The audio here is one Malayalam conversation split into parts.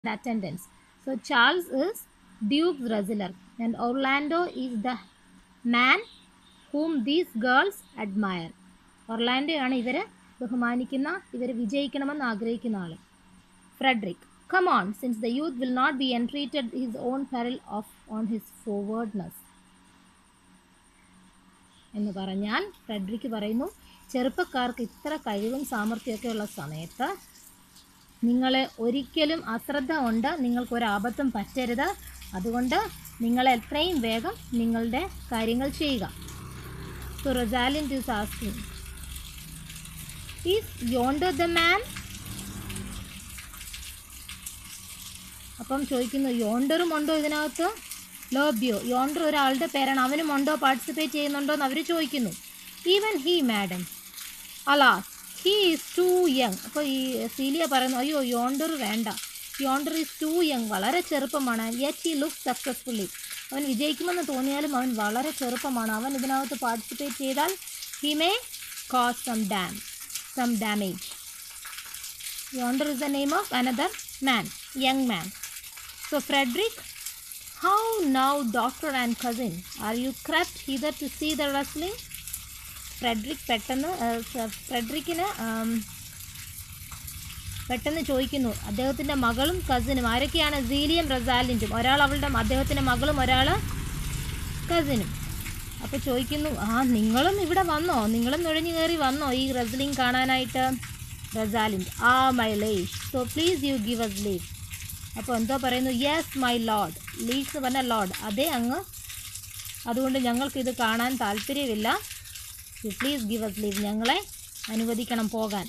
attendants. So Charles is Duke's wrestler, and Orlando is the man whom these girls admire. ഒർലാൻഡോയാണ് ഇവർ ബഹുമാനിക്കുന്ന ഇവർ വിജയിക്കണമെന്ന് ആഗ്രഹിക്കുന്ന ആൾ Frederick come on since the youth will not be entreated his own peril of on his forwardness എന്ന് പറഞ്ഞാൽ ഫ്രെഡറിക്ക് പറയുന്നു ചെറുപ്പക്കാർക്ക് ഇത്ര കഴിവും സാമർഥ്യമൊക്കെ ഉള്ള സമയത്ത് നിങ്ങൾ ഒരിക്കലും അശ്രദ്ധ കൊണ്ട് നിങ്ങൾക്ക് ഒരു ആപത്തും പറ്റരുത് അതുകൊണ്ട് നിങ്ങൾ എത്രയും വേഗം നിങ്ങളുടെ കാര്യങ്ങൾ ചെയ്യുക so Rosalind is asking is yonder the man അപ്പം ചോദിക്കുന്നു യോണ്ടറും ഉണ്ടോ ഇതിനകത്ത് ലോബ്യോ യോണ്ടർ ഒരാളുടെ പേരാണ് അവനും ഉണ്ടോ പാർട്ടിസിപ്പേറ്റ് ചെയ്യുന്നുണ്ടോ എന്ന് അവർ ചോദിക്കുന്നു even he madam alas he is too young അപ്പോൾ ഈ സീലിയ പറയുന്നു അയ്യോ യോണ്ടർ വേണ്ട യോണ്ടർ ഈസ് ടു യങ് വളരെ ചെറുപ്പമാണ് യെറ്റ് ഹി ലുക്ക് സക്സസ്ഫുള്ളി അവൻ വിജയിക്കുമെന്ന് തോന്നിയാലും അവൻ വളരെ ചെറുപ്പമാണ് അവൻ ഇതിനകത്ത് പാർട്ടിസിപ്പേറ്റ് ചെയ്താൽ he may cause some dam some damage yonder is the name of another man young man so Frederick how now daughter and cousin are you crept hither to see the wrestling Frederick പെട്ടെന്ന് ഫ്രെഡറിക്കിന് പെട്ടെന്ന് ചോദിക്കുന്നു അദ്ദേഹത്തിൻ്റെ മകളും കസിനും ആരൊക്കെയാണ് സീലിയം റസാലിൻറ്റും ഒരാൾ അവളുടെ അദ്ദേഹത്തിൻ്റെ മകളും ഒരാൾ കസിനും അപ്പോൾ ചോദിക്കുന്നു ആ നിങ്ങളും ഇവിടെ വന്നോ നിങ്ങളും നുഴഞ്ഞു കയറി വന്നോ ഈ റെസ്ലിംഗ് കാണാനായിട്ട് റസാലിൻ ആ my liege so please you give us leave അപ്പോൾ എന്തോ പറയുന്നു യെസ് മൈ ലോഡ് ലീസ് പറഞ്ഞ ലോഡ് അതേ അങ്ങ് അതുകൊണ്ട് ഞങ്ങൾക്കിത് കാണാൻ താല്പര്യമില്ല you please give us leave ഞങ്ങളെ അനുവദിക്കണം പോകാൻ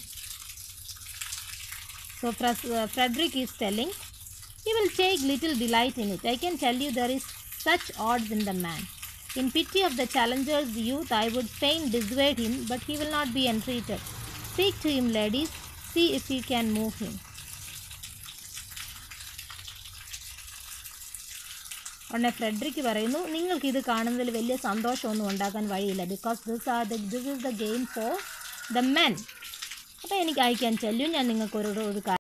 so Frederick is telling he will take little delight in it I can tell you there is such odds in the man in pity of the challenger's youth I would fain dissuade him but he will not be entreated speak to him ladies see if you can move him ഉടനെ ഫ്രെഡറിക്ക് പറയുന്നു നിങ്ങൾക്ക് ഇത് കാണുന്നതിൽ വലിയ സന്തോഷമൊന്നും ഉണ്ടാക്കാൻ വഴിയില്ല because this are the this is the game for the men അപ്പോൾ എനിക്ക് അയക്കാൻ ചെല്ലും ഞാൻ നിങ്ങൾക്ക് ഒരു ഒരു